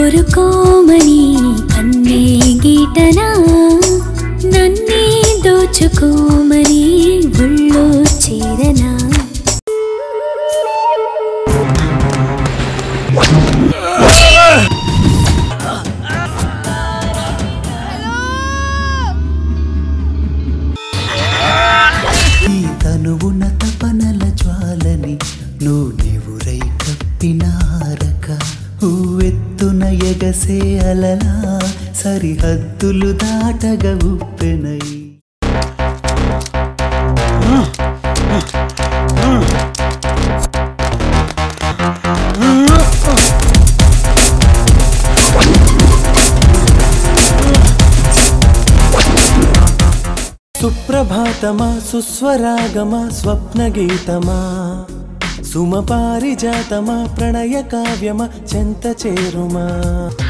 కోరుకోమని కన్నే గీటనా నన్నే దోచుకోమని ఒళ్ళో చేరనా ఈ తనువున తపనల జ్వాలని నువ్వు నివురై కప్పినారక ఊవెత్తున ఎగసే అలలా సరిహద్దులు దాటగా ఉప్పెనై సుప్రభాతమా సుస్వరాగమా స్వప్నగీతమా సుమపారిజాతమా ప్రణయ కావ్యమా చెంత చేరుమా